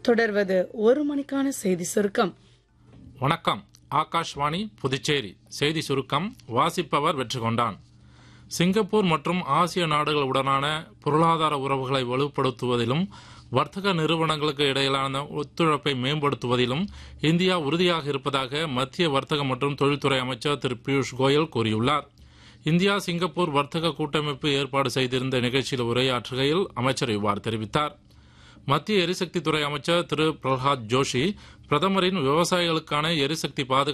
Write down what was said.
தொடர்வது ஒரு மணிக்கான செய்தி சுருக்கம் வணக்கம் ஆகாஷ்வாணி புதுச்சேரி செய்தி சுருக்கம் வாசிப்பவர் வெற்றி கொண்டான் சிங்கப்பூர் மற்றும் ஆசிய நாடுகளுடனான பொருளாதார உறவுகளை வலுப்படுத்துவதிலும் வர்த்தக நிறுவனங்களுக்கு இடையிலான ஒத்துழைப்பை மேம்படுத்துவதிலும் இந்தியா உறுதியாக இருப்பதாக மத்திய வர்த்தக மற்றும் தொழில்துறை அமைச்சர் திரு பியூஷ் கோயல் கூறியுள்ளார் இந்தியா சிங்கப்பூர் வர்த்தக கூட்டமைப்பு ஏற்பாடு செய்திருந்த நிகழ்ச்சியில் உரையாற்றுகையில் அமைச்சர் இவ்வாறு தெரிவித்தார் மத்திய எரிசக்தித்துறை அமைச்சர் திரு பிரகலாத் ஜோஷி பிரதமரின் விவசாயிகளுக்கான எரிசக்தி பாதுகாப்பு